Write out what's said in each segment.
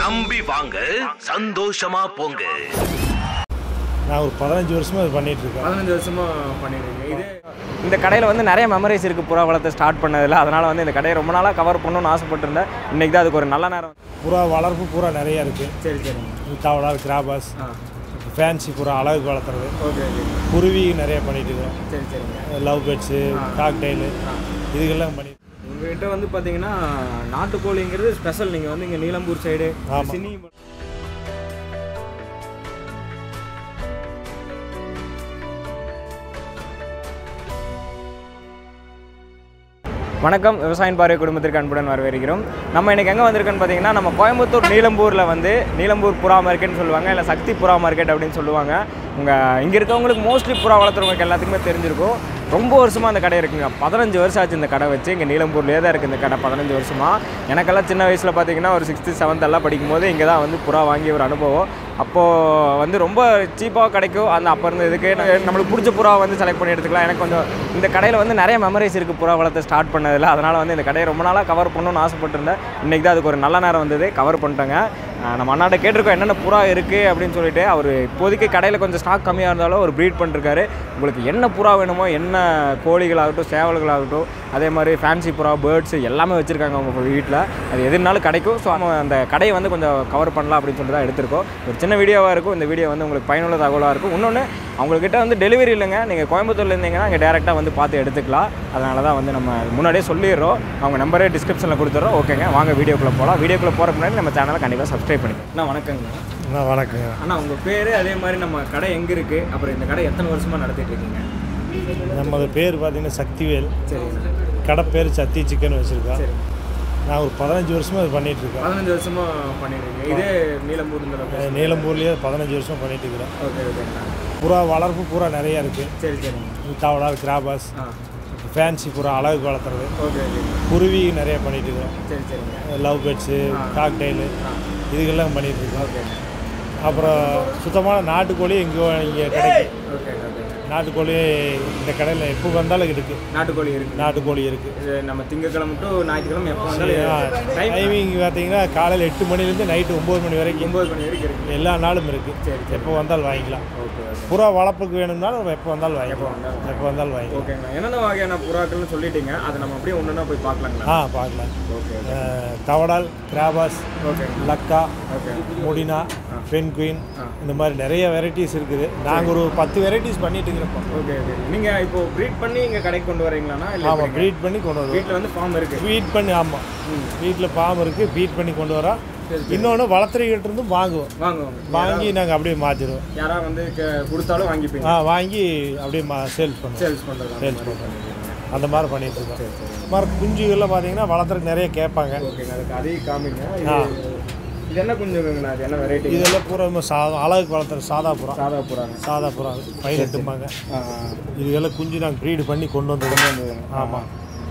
நம்பி வாங்க சந்தோஷமா போங்க நான் ஒரு பதினஞ்சு வருஷமாக இது பண்ணிட்டு இருக்கேன் பதினஞ்சு வருஷமா பண்ணிடுறீங்க இது இந்த கடையில் வந்து நிறைய மெமரிஸ் இருக்குது புறா வளர்த்து ஸ்டார்ட் பண்ணதில் அதனால் வந்து இந்த கடையை ரொம்ப நாளாக கவர் பண்ணணும்னு ஆசைப்பட்டிருந்தேன் இன்றைக்கி தான் அதுக்கு ஒரு நல்ல நேரம் புறா வளர்ப்பு புறா நிறைய இருக்குது சரி சரிங்க தவளா கிராபாஸ் ஆ ஃபேன்சி புறா அழகுக்கு வளர்த்துறது ஓகே ஓகே குருவி நிறைய பண்ணிட்டு இருக்கோம் சரி சரிங்க லவ் பேர்ட்ஸு காக்டெயிலு இதுக்கெல்லாம் பண்ணி உங்ககிட்ட வந்து பார்த்தீங்கன்னா நாட்டுக்கோழிங்கிறது ஸ்பெஷல் நீங்கள் வந்து இங்கே நீலம்பூர் சைடு ஆமா. சினி வணக்கம் விவசாயம் பார்வை குடும்பத்திற்கு அன்புடன் வரவேற்கிறோம் நம்ம இன்னைக்கு எங்கே வந்திருக்கோன்னு பார்த்தீங்கன்னா நம்ம கோயம்புத்தூர் நீலம்பூரில் வந்து நீலம்பூர் புறா மார்க்கெட்னு சொல்லுவாங்க இல்லை சக்தி புறா மார்க்கெட் அப்படின்னு சொல்லுவாங்க உங்கள் இங்கே இருக்கவங்களுக்கு மோஸ்ட்லி புறா வளர்த்துறவங்களுக்கு எல்லாத்துக்குமே தெரிஞ்சிருக்கும் ரொம்ப வருஷமாக அந்த கடை இருக்குங்க பதினஞ்சு வருஷம் ஆச்சு இந்த கடை வச்சு இங்கே நீலம்பூர்லேயே தான் இருக்குது இந்த கடை பதினஞ்சு வருஷமாக எனக்கெல்லாம் சின்ன வயசில் பார்த்தீங்கன்னா ஒரு சிக்ஸ்த்து செவன்த் எல்லாம் படிக்கும்போது இங்கே தான் வந்து புறா வாங்கிய ஒரு அனுபவம் அப்போது வந்து ரொம்ப சீப்பாக கிடைக்கும் அந்த அப்போ இருந்து இதுக்கு நான் நம்மளுக்கு பிடிச்ச புறா வந்து செலக்ட் பண்ணி எடுத்துக்கலாம் எனக்கு கொஞ்சம் இந்த கடையில் வந்து நிறைய மெமரிஸ் இருக்குது புறா வளர்த்து ஸ்டார்ட் பண்ணதில் அதனால் வந்து இந்த கடையை ரொம்ப நாளாக கவர் பண்ணணும்னு ஆசைப்பட்டிருந்தேன் இன்றைக்கி தான் அதுக்கு ஒரு நல்ல நேரம் வந்தது கவர் பண்ணிட்டேங்க ஆஹ் நம்ம அண்ணாட்ட கேட்டிருக்கோம் என்னென்ன புறா இருக்குது அப்படின்னு சொல்லிட்டு அவர் இப்போதைக்கு கடையில் கொஞ்சம் ஸ்டாக் கம்மியாக இருந்தாலும் அவர் ப்ரீட் பண்ணிருக்காரு உங்களுக்கு என்ன புறா வேணுமோ என்ன கோழிகளாகட்டும் சேவல்களாகட்டும் அதே மாதிரி ஃபேன்சி புறா பேர்ட்ஸ் எல்லாமே வச்சுருக்காங்க அவங்க வீட்டில் அது எதுனாலும் கிடைக்கும் ஸோ நம்ம அந்த கடையை வந்து கொஞ்சம் கவர் பண்ணலாம் அப்படின்னு சொல்லிட்டு தான் எடுத்திருக்கோம் ஒரு சின்ன வீடியோவாக இருக்கும் இந்த வீடியோ வந்து உங்களுக்கு பயனுள்ள தகவலாக இருக்கும் இன்னொன்று அவங்கக்கிட்ட வந்து டெலிவரி இல்லைங்க நீங்கள் கோயம்புத்தூர்ல இருந்தீங்கன்னா இங்கே டேரெக்டாக வந்து பார்த்து எடுத்துக்கலாம் அதனால தான் வந்து நம்ம முன்னாடியே சொல்லிடுறோம் அவங்க நம்பரே டிஸ்கிரிப்ஷனில் கொடுத்துட்றோம் ஓகேங்க வாங்க வீடியோக்குள்ளே போகலாம் வீடியோக்குள்ளே போகிறதுக்கு முன்னாடி நம்ம சேனலை கண்டிப்பாக சப்ஸ்கிரைப் பண்ணிக்கோங்க அண்ணா வணக்கங்க அண்ணா வணக்கங்க அண்ணா உங்கள் பேர் அதே மாதிரி நம்ம கடை எங்கே இருக்குது அப்புறம் இந்த கடை எத்தனை வருஷமாக நடத்திட்டு இருக்கீங்க நமது பேர் பார்த்தீங்கன்னா சக்திவேல் சரிங்கண்ணா கடை பேர் சத்தி சிக்கன் வச்சுருக்கோம் சரி நான் ஒரு பதினஞ்சு வருஷமாக இது பண்ணிட்டு இருக்கேன் பதினஞ்சு வருஷமாக பண்ணிடுறீங்க இதே நீலம்பூர் இந்த location. நீலம்பூர்லேயே பதினஞ்சு வருஷம் பண்ணிட்டு இருக்கிறேன் ஓகே ஓகேங்கண்ணா புறா வளர்ப்பு புறா நிறைய இருக்குது சரி சரிங்க தவளா கிராபாஸ் ஆ ஃபேன்சி புறா அழகுக்கு வளர்த்துறது ஓகே ஓகே குருவி நிறைய பண்ணிட்டு இருக்கிறோம் சரி சரிங்க லவ் பேர்ட்ஸு காக்டெயிலு ஆ இதுக்கெல்லாம் பண்ணிட்டு இருக்கோம் ஓகே அப்புறம் சுத்தமான நாட்டுக்கோழி இங்கே இங்கே கிடைக்கும் ஓகே ஓகே நாட்டுக்கோழி இந்த கடையில் எப்போ வந்தாலும் இருக்குது நாட்டுக்கோழி இருக்கு நாட்டுக்கோழி இருக்குது இது நம்ம திங்கக்கிழமை டு ஞாயிற்றுக்கிழமை எப்போ வந்தாலும் டைம் டைமிங் பார்த்தீங்கன்னா காலையில் எட்டு மணிலேருந்து நைட்டு ஒம்பது மணி வரைக்கும் ஒம்பது மணி வரைக்கும் இருக்கு எல்லா நாளும் இருக்குது சரி சரி எப்போ வந்தாலும் வாங்கிக்கலாம் ஓகே ஓகே புறா வளர்ப்புக்கு வேணும்னாலும் எப்போ வந்தாலும் வாங்கிக்கலாம் வந்தாலும். எப்போ வந்தாலும் வாங்கிக்கலாம் ஓகேங்கண்ணா என்னென்ன வகையான புறாக்கள்னு சொல்லிட்டீங்க அதை நம்ம அப்படியே ஒன்றுனா போய் பார்க்கலாங்களா ஆ பார்க்கலாம் ஓகே ஓகே அஹ், தவடால் கிராபாஸ் ஓகே லக்கா ஓகே முடினா பென் குயின் ஆ. இந்த மாதிரி நிறைய வெரைட்டிஸ் இருக்குது நாங்கள் ஒரு பத்து வெரைட்டிஸ் பண்ணிட்டு இருக்கிறோம் ஓகே ஓகே நீங்கள் இப்போ ப்ரீட் பண்ணி இங்கே கடைக்கு கொண்டு வரீங்களாண்ணா இல்லை ஆமாம் ப்ரீட் பண்ணி கொண்டு வருவோம் வீட்டில் வந்து ஃபார்ம் இருக்குது ஃபீட் பண்ணி ஆமாம் வீட்டில் பாம்பு இருக்குது ஃபீட் பண்ணி கொண்டு வரோம் இன்னொன்று வளர்த்துறைகிட்ட இருந்தும் வாங்குவோம் வாங்க வாங்க வாங்கி நாங்கள் அப்படியே மாற்றிடுவோம் யாராவது வந்து க- கொடுத்தாலும் வாங்கிப்பீங்க ஆ வாங்கி அப்படியே மா சேல்ஸ் பண்ணுவோம் சேல்ஸ் பண்ணுறது சேல்ஸ் பண்ணுவோம் அந்த மாதிரி பண்ணிட்டு இருக்கோம் இந்த மாதிரி குஞ்சுகள்லாம் பார்த்தீங்கன்னா வளர்த்துறதுக்கு நிறைய கேட்பாங்க ஓகேங்க அதுக்கு அதையும் காமிங்க இது இது என்ன குஞ்சுங்கண்ணா அது என்ன வெரைட்டி இதெல்லாம் பூரா நம்ம சாதா அழகுக்கு வளர்த்துற சாதா புறா சாதா புறாங்க சாதா புறா பயிரிட்டுமாங்க ஆ இதுக்கெல்லாம் குஞ்சு நாங்கள் ப்ரீடு பண்ணி கொண்டு வந்தது ஆமாம்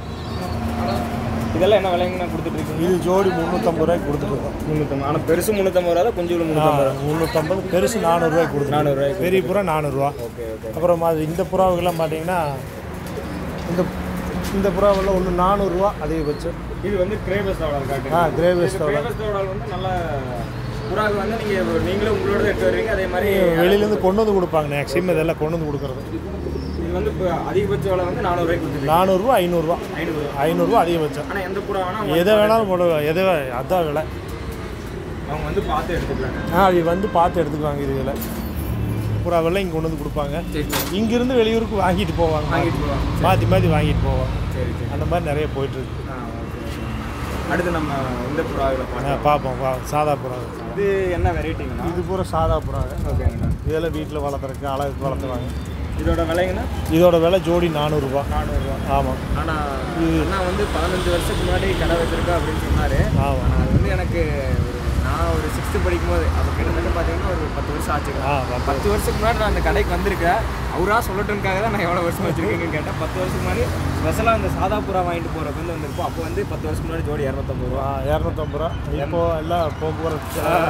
இதெல்லாம் என்ன விலைங்கண்ணா கொடுத்துட்டு இருக்கீங்க இது ஜோடி முந்நூற்றம்பது ரூபாய்க்கு கொடுத்துருக்கோம் முந்நூற்றம்பது ஆனால் பெருசு முந்நூற்றம்பது ரூபா தான் குஞ்சுகள் முந்நூற்றம்பது முந்நூற்றம்பது பெருசு நானூறுரூவாய்க்கு கொடுத்துருக்கோம் நானூறுரூவாய்க்கு பெரிய புறா நானூறுரூவா ஓகே ஓகே அப்புறம் அது இந்த புறாவுக்கெல்லாம் பார்த்தீங்கன்னா இந்த இந்த புறாவெல்லாம் ஒன்று நானூறுரூவா அதிகபட்சம் இது வந்து கிரேபஸ் தவடால் காட்டுங்க ஆ கிரேவேஸ் தவிர கிரேபஸ் தவடால் வந்து நல்ல புறாக்கு வந்து நீங்கள் நீங்களும் உங்களோட எடுத்து வருவீங்க அதே மாதிரி வெளியிலேருந்து கொண்டு வந்து கொடுப்பாங்க மேக்ஸிமம் இதெல்லாம் கொண்டு வந்து கொடுக்குறது இது வந்து இப்போ அதிகபட்ச விலை வந்து நானூறுரூவாய்க்கு கொடுத்துருக்கீங்க நானூறுரூவா ஐநூறுரூவா ஐநூறுரூவா ஐநூறுரூவா அதிகபட்சம் ஆனால் எந்த புறா வேணால் எதை வேணாலும் போடுவோம் எதை வே- அதான் விலை அவங்க வந்து பார்த்து எடுத்துக்கலாங்க ஆ அது வந்து பார்த்து எடுத்துக்குவாங்க இதுகளை புறாவெல்லாம் இங்கே கொண்டு வந்து கொடுப்பாங்க சரி சரி இங்கிருந்து வெளியூருக்கு வாங்கிட்டு போவாங்க வாங்கிட்டு போவாங்க மாற்றி மாற்றி வாங்கிட்டு போவாங்க சரி சரி அந்த மாதிரி நிறைய போயிட்டுருக்கு ஆ ஓகே அடுத்து நம்ம இந்த புறாவில் பார்க்கலாம் பார்ப்போம் வா சாதா புறா இது என்ன வெரைட்டிங்கண்ணா இது பூரா சாதா புறாங்க ஓகேங்கண்ணா இதெல்லாம் வீட்டில் வளர்த்துறதுக்கு அழகுக்கு வளர்த்துவாங்க இதோட விலைங்கண்ணா இதோட விலை ஜோடி நானூறுரூவா நானூறுரூவா ஆமாம் ஆனால் அண்ணா வந்து பதினஞ்சு வருஷத்துக்கு முன்னாடி கடை வச்சிருக்கா அப்படின்னு சொன்னார் ஆமாம் ஆனால் அது வந்து எனக்கு ஒரு நான் ஒரு சிக்ஸ்த்து படிக்கும்போது அப்போ கிட்டத்தட்ட பார்த்தீங்கன்னா ஒரு பத்து வருஷம் ஆச்சுங்க ஆ பத்து- பத்து வருஷத்துக்கு முன்னாடி நான் அந்த கடைக்கு வந்திருக்கேன் அவரா சொல்லட்டும்காக தான் நான் எவ்வளோ வருஷம் வச்சிருக்கீங்கன்னு கேட்டேன் பத்து வருஷத்துக்கு முன்னாடி ஸ்பெஷலாக அந்த சாதா புறா வாங்கிட்டு போகிறப்ப வந்து வந்திருப்போம் அப்போ வந்து பத்து வருஷத்துக்கு முன்னாடி ஜோடி இரநூத்தம்பது ரூபா இரநூத்தம்பது ரூபா இப்போ எல்லாம் போக்குவரத்து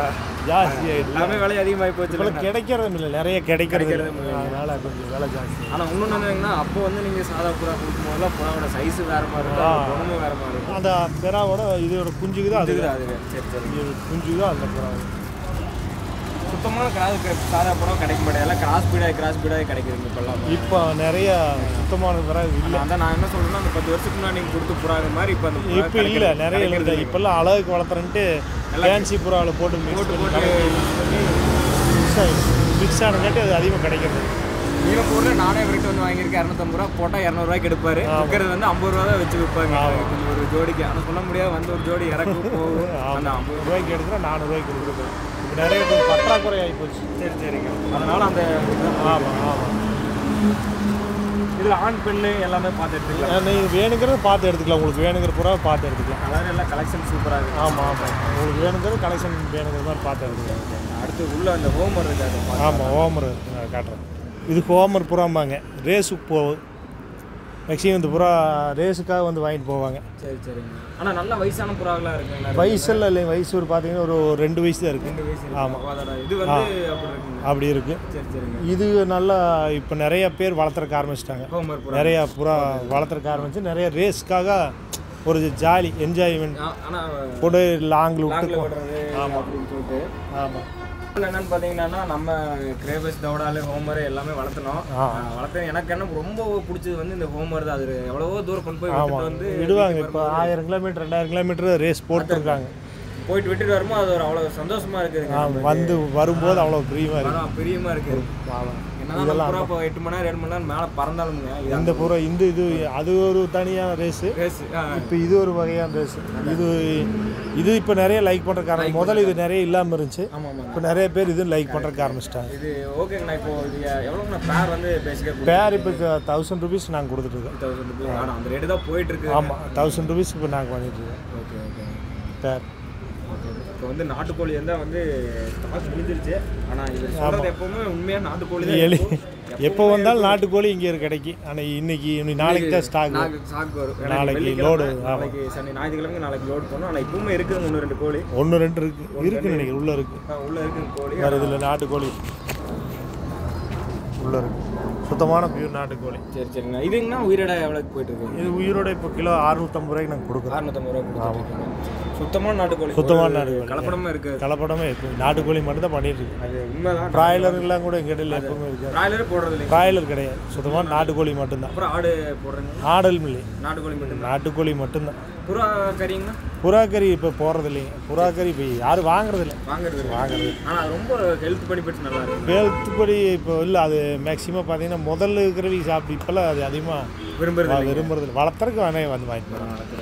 ஜாஸ்தி ஆயிடுச்சு எல்லாமே விலை அதிகமாகி போச்சு இப்போலாம் கிடைக்கிறதும் இல்லை நிறைய கிடைக்கிறது இல்லை அதனால கொஞ்சம் விலை ஜாஸ்தி ஆனால் இன்னொன்று என்னங்கன்னா அப்போ வந்து நீங்கள் சாதா புறா கொடுக்கும் போதெல்லாம் புறாவோட சைஸ் வேற மாதிரி இருக்கும் குணமும் வேற மாதிரி இருக்கும் அந்த பெறாவோட இதோட குஞ்சுக்கு தான் அது இதுதான் அது சரி சரி இது குஞ்சுக்கு தான் அந்த புறா சுத்தமான கிராஸ் சாதா புறா கிடைக்க மாட்டேங்குது எல்லாம் கிராஸ் பீடாக கிராஸ் பீடாக கிடைக்குதுங்க இப்போல்லாம் இப்போ நிறைய சுத்தமான புறா இல்லை இல்லை அதான் நான் என்ன சொல்றேன்னா அந்த பத்து வருஷத்துக்கு முன்னாடி நீங்கள் கொடுத்து புறாங்க மாதிரி இப்போ அந்த புறா இப்போ இல்லை கிடைக்கிறது- நிறைய கிடைக்கிறது இல்லை இப்போல்லாம் அழகுக்கு வளர்த்துறன்ட்டு ஃபேன்சி புறாவில் போட்டு மிக்ஸ் போட்டு பண்ணி போட்டு மிக்ஸ் ஆகிடும் மிக்ஸ் ஆனங்காட்டி அது அதிகமாக கிடைக்கிறது நீலப்பூரில் நானே இவர்கிட்ட வந்து வாங்கியிருக்கேன் இரநூத்தம்பது ரூபா போட்டால் இரநூறுவாய்க்கு எடுப்பாரு விற்கிறது வந்து ஐம்பது ரூபா தான் வச்சு விற்பாங்க கொஞ்சம் ஒரு ஜோடிக்கு ஆனால் சொல்ல முடியாது வந்து ஒரு ஜோடி இறக்கும் போகும் அந்த ஐம்பது ரூபாய்க்கு எடுத்துனா நானூறுரூவாய்க்கு கொடுக்குறது இப்போ நிறைய பேர் பற்றாக்குறை ஆகி போச்சு சரி சரிங்க அதனால அந்த ஆமாம் ஆமாம் இதில் ஆண் பெண்ணு எல்லாமே பார்த்து எடுத்துக்கலாம் நீங்கள் வேணுங்கிறத பார்த்து எடுத்துக்கலாம் உங்களுக்கு வேணுங்கிற புறாவை பார்த்து எடுத்துக்கலாம் கலர் எல்லாம் கலெக்ஷன் சூப்பராக இருக்கு ஆமாம் ஆமாம் உங்களுக்கு வேணுங்கிறது கலெக்ஷன் வேணுங்கிற மாதிரி பார்த்து எடுத்துக்கலாம் அடுத்து உள்ள அந்த ஹோம் ஒர்க் அதை பார்த்து ஆமாம் ஹோமர் இருக்கு நான் காட்டுறேன் இது ஹோமர் புறாம்பாங்க ரேஸுக்கு போகும் மேக்ஸிமம் இந்த புறா ரேஸுக்காக வந்து வாங்கிட்டு போவாங்க சரி சரிங்க ஆனால் நல்ல வயசான புறாவெல்லாம் இருக்குங்க நிறைய. வயசெல்லாம் இல்லைங்க வயசு ஒரு பார்த்தீங்கன்னா ஒரு ரெண்டு வயசு தான் இருக்குது ரெண்டு வயசு இருக்கு. ஆமாம் அதோட இது வந்து அப்படி இருக்குங்க அப்படி இருக்குது சரி சரிங்க இது நல்லா இப்போ நிறைய பேர் வளர்த்துறக்க ஆரம்பிச்சிட்டாங்க ஹோம் ஒர்க் புறா நிறையா புறா வளர்த்துறக்க ஆரம்பிச்சு நிறைய ரேஸ்க்காக ஒரு ஜாலி என்ஜாய்மெண்ட் ஆனால் போட்டு லாங்கில் விட்டு லாங்கில் விடுறது அப்படின்னு சொல்லிட்டு ஆமாம் இதுல என்னன்னு பார்த்தீங்கன்னா நம்ம கிரேபஸ் தவடாலு ஹோமர் எல்லாமே வளர்த்தணும் வளர்த்து எனக்கு என்ன ரொம்ப பிடிச்சது வந்து இந்த ஹோமர் தான் அது எவ்வளவோ தூரம் கொண்டு போய் விட்டுட்டு வந்து விடுவாங்க இப்போ ஆயிரம் கிலோமீட்டர் ரெண்டாயிரம் கிலோமீட்டர் ரேஸ் போட்டுருக்காங்க போயிட்டு விட்டுட்டு வரும்போது அது ஒரு அவ்வளோ சந்தோஷமா இருக்குதுங்க வந்து வரும்போது அவ்வளோ பிரியமாக இருக்கு மனம் பிரியமா இருக்கு என்னதான் புறா இப்போ எட்டு மணி நேரம் ஏழு மணி நேரம் மேலே பறந்தாலுங்க இது இந்த புறா இந்த இது அது ஒரு தனியான ரேஸு ரேஸ் இப்போ இது ஒரு வகையான ரேஸ் இது இது இப்போ நிறைய லைக் பண்ணுற காரணம் முதல்ல இது நிறைய இல்லாமல் இருந்துச்சு ஆமாம் ஆமாம் இப்போ நிறைய பேர் இது லைக் பண்ணுறக்கு ஆரம்பிச்சிட்டாங்க இது ஓகேங்கண்ணா இப்போ இது எவ்வளோங்கண்ணா பேர் வந்து பேசிக்காக பேர் இப்போ தௌசண்ட் ருபீஸ் நாங்கள் கொடுத்துட்ருக்கோம் தௌசண்ட் ருபீஸ் ஆனால் அந்த ரேட்டு தான் போயிட்டு இருக்கு ஆமாம் தௌசண்ட் ருபீஸ் இப்போ நாங்கள் பண்ணிட்டுருக்கோம் ஓகே ஓகே பேர் இப்போ வந்து நாட்டுக்கோழி இருந்தால் வந்து ஸ்டாக் முடிஞ்சிருச்சு ஆனால் இது சொல்கிறது எப்பவுமே உண்மையாக நாட்டுக்கோழி எலி தான் எப்போ வந்தாலும் நாட்டுக்கோழி இங்கே கிடைக்கும் ஆனால் இன்னைக்கு இன்னைக்கு நாளைக்கு தான் ஸ்டாக் நாளைக்கு ஸ்டாக் வரும் எனக்கு நாளைக்கு வெள்ளிக்கிழமை, load, ஆமா. நாளைக்கு சனி ஞாயிற்றுக்கிழமை நாளைக்கு லோட் பண்ணோம் ஆனால் இப்பவுமே இருக்குது ஒன்று ரெண்டு கோழி ஒன்று ரெண்டு இருக்கு இருக்குன்னு நினைக்கிறேன் உள்ளே இருக்கு ஆ, உள்ள இருக்குது கோழி வேறு இதில் நாட்டுக்கோழி உள்ளே இருக்கு சுத்தமான பியூர் நாட்டுக்கோழி சரி சரிங்கண்ணா இதுங்கண்ணா உயிரிடா எவ்வளோக்கு போயிட்டு இருக்கு இது உயிரோட இப்போ கிலோ அறுநூத்தம்பது ரூபாய்க்கு நாங்கள் கொடுக்குறோம் அறுநூத்தம்பது ரூபா கொடுத்துருக்கீங்க சுத்தமான நாட்டுக்கோழி சுத்தமான ஒரு நாட்டுக்கோழி. கலப்படமே இருக்குது கலப்படமே இப்போ நாட்டுக்கோழி மட்டும் தான் பண்ணிட்டு இருக்கு அது உண்மைதான் பிராய்லர்லாம் கூட எங்கள் இடையில எப்பவுமே இருக்காது பிராய்லரே போடுறது இல்லைங்க பிராய்லர் கிடையாது சுத்தமான நாட்டுக்கோழி மட்டும்தான் அப்புறம் ஆடு போடுறீங்க ஆடல் இல்லை நாட்டுக்கோழி மட்டும்தான் நாட்டுக்கோழி மட்டும்தான் புறா கறிங்கண்ணா புறாக்கறி இப்போ போகிறது இல்லைங்க புறாக்கறி இப்போ யாரும் வாங்குறது இல்லை வாங்குறது வாங்குறது ஆனால் அது ரொம்ப ஹெல்த் பெனிஃபிட்ஸ் நல்லா இருக்கு வேல்த்துப்படி இப்போ இல்லை அது மேக்ஸிமம் பார்த்தீங்கன்னா முதல்ல இருக்கிறவங்க சாப்பிட்டு இப்போல்லாம் அது அதிகமாக விரும்புறது விரும்புறது இல்லை. வளர்த்துறதுக்கு வேணே வந்து வாங்கிட்டு போகிறாங்க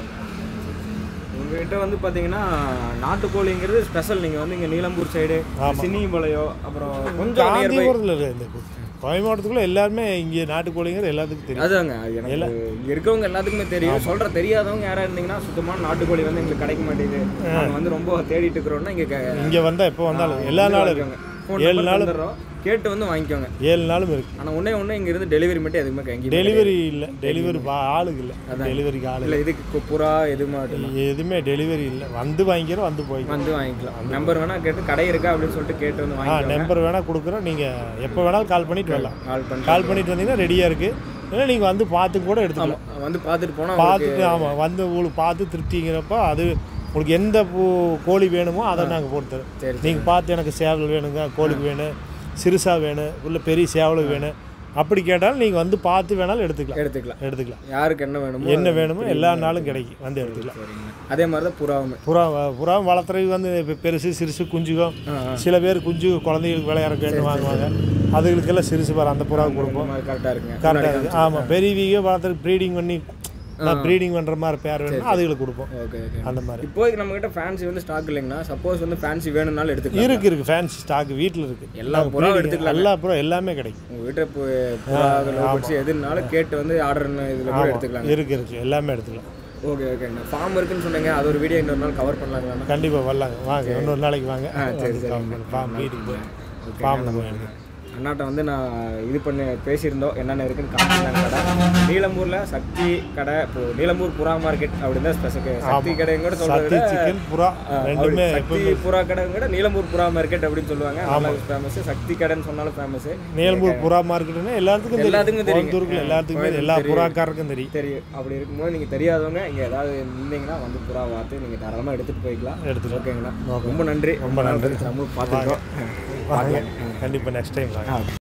உங்ககிட்ட வந்து பார்த்தீங்கன்னா நாட்டுக்கோழிங்கிறது ஸ்பெஷல் நீங்கள் வந்து இங்கே நீலம்பூர் சைடு சின்னிபாளையம் அப்புறம் கொஞ்சம் நியர்பை காந்திபுரத்தில் இருக்குது இந்த கோவை மாவட்டத்துக்குள்ள எல்லாருமே இங்கே நாட்டுக்கோழிங்கிறது எல்லாத்துக்கும் தெரியும் அதாங்க எனக்கு இங்க இருக்கவங்க எல்லாத்துக்குமே தெரியும் சொல்ற தெரியாதவங்க யாரா இருந்தீங்கன்னா சுத்தமான நாட்டுக்கோழி வந்து எங்களுக்கு கிடைக்க மாட்டேங்குது நாங்க வந்து ரொம்ப தேடிட்டு இருக்கிறோம்னா இங்க க- இங்கே வந்தால் எப்போ வந்தாலும் எல்லா நாளும் இருக்கு phone ஏழு number நாள் தந்துடுறோம். கேட்டு வந்து வாங்கிக்கோங்க ஏழு நாளும் இருக்கு ஆனா ஒண்ணே ஒண்ணு இங்க இருந்து டெலிவரி மட்டும் எதுவுமே எங்கேயும் டெலிவரி இல்லை டெலிவரி ஆளுக்கு இல்லை டெலிவரிக்கு ஆளு இல்ல இதுக்கு கு- புறா எது மட்டும் எதுவுமே டெலிவரி இல்லை வந்து வாங்கிக்கிறோம் வந்து போய்க்கிறோம் வந்து வாங்கிக்கலாம் நம்பர் வேணா கேட்டு கடை இருக்கா அப்படின்னு சொல்லிட்டு கேட்டு வந்து ஆ வாங்கிக்கலாம் நம்பர் வேணால் கொடுக்குறோம் நீங்கள் எப்போ வேணாலும் கால் பண்ணிட்டு வரலாம் கால் பண்ணி கால் பண்ணிட்டு வந்தீங்கன்னா ரெடியாக இருக்குது இல்லை நீங்கள் வந்து பார்த்து கூட எடுத்துக்கலாம் வந்து பார்த்துட்டு போனா பார்த்துட்டு ஆமாம் வந்து உங்களுக்கு பார்த்து திருப்திங்கிறப்ப அது உங்களுக்கு எந்த பூ கோழி வேணுமோ அதை நாங்கள் போட்டு தரோம் சரி, நீங்கள் பார்த்து எனக்கு சேவல் வேணுங்க கோழிக்கு வேணும் சிறுசா வேணும் இல்லை பெரிய சேவலுக்கு வேணும் அப்படி கேட்டாலும் நீங்கள் வந்து பார்த்து வேணாலும் எடுத்துக்கலாம் எடுத்துக்கலாம் எடுத்துக்கலாம் யாருக்கு என்ன வேணுமோ என்ன வேணுமோ எல்லா நாளும் கிடைக்கும் வந்து எடுத்துக்கலாம் சரிங்க அதே மாதிரி தான் புறாவுமே புறா புறா வளர்த்துறதுக்கு வந்து பெ- பெருசு சிறுசு குஞ்சுகம் சில பேர் குஞ்சு குழந்தைகளுக்கு விளையாடுறதுக்கு வாங்குவாங்க அதுகளுக்கெல்லாம் சிறுசு பாரு அந்த புறாவை கொடுப்போம் கரெக்டாக இருக்குங்க கரெக்டாக இருக்குது ஆமாம் பெரியவங்க வளர்த்துறதுக்கு ப்ரீடிங் பண்ணி ப்ரீடிங் பண்ணுற மாதிரி பேர் வேணும்னா அதுகளுக்கு கொடுப்போம் ஓகே ஓகே அந்த மாதிரி இப்போதைக்கு நம்ம கிட்ட ஃபேன்சி வந்து ஸ்டாக் இல்லைங்கண்ணா சப்போஸ் வந்து ஃபேன்சி வேணும்னாலும் எடுத்துக்கலாம் இருக்கு இருக்கு ஃபேன்சி ஸ்டாக் வீட்டில் இருக்கு எல்லா புறாவும் எடுத்துக்கலாம் எல்லா புறா எல்லாமே கிடைக்கும் உங்க வீட்டை இப்போ புறாக்கள் எதுனாலும் கேட்டு வந்து ஆர்டர் இதில் கூட எடுத்துக்கலாம் இருக்கு இருக்கு எல்லாமே எடுத்துக்கலாம் ஓகே ஓகேண்ணா ஃபார்ம் இருக்குன்னு சொன்னீங்க அது ஒரு வீடியோ இன்னொரு நாள் கவர் பண்ணலாங்கண்ணா கண்டிப்பாக வரலாங்க வாங்க இன்னொரு நாளைக்கு வாங்க சரி, சரி. ஃபார்ம் வீட்டுக்கு போய் ஃபார்மில் போய் எடுங்க. அண்ணாட்ட வந்து நான் இது பண்ணி பேசியிருந்தோம் என்னென்ன இருக்குன்னு காமிச்சாங்க கடை நீலம்பூரில் சக்தி கடை இப்போ நீலம்பூர் புறா மார்க்கெட் அப்படின்னு தான் ஸ்பெசிஃபிக் சக்தி கடையும் கூட சொல்கிறத சத்தி சிக்கன் புறா ரெண்டுமே சக்தி புறா கடை கூட நீலம்பூர் புறா மார்க்கெட் அப்படின்னு சொல்லுவாங்க நல்லா ஃபேமஸ் சக்தி கடைன்னு சொன்னாலும் ஃபேமஸ் நீலம்பூர் புறா மார்க்கெட்டுன்னா எல்லாத்துக்கும் தெரியும் எல்லாத்துக்கும் தெரியுங்க. கோயம்புத்தூருக்குள்ள எல்லாத்துக்குமே கோயம்புத்தூர் எல்லா தெரியும். புறாக்காரருக்கும் தெரியும் தெரியும் அப்படி இருக்கும்போது நீங்கள் தெரியாதவங்க இங்கே ஏதாவது இருந்தீங்கன்னா வந்து புறா பார்த்து நீங்கள் தாராளமாக எடுத்துகிட்டு போய்க்கலாம் எடுத்துக்கலாம். ஓகேங்களா ரொம்ப நன்றி ரொம்ப நன்றி நம்ம பார்த்துருக்கோம் வாங்க கண்டிப்பாக நெக்ஸ்ட் டைம் வாங்க ஆ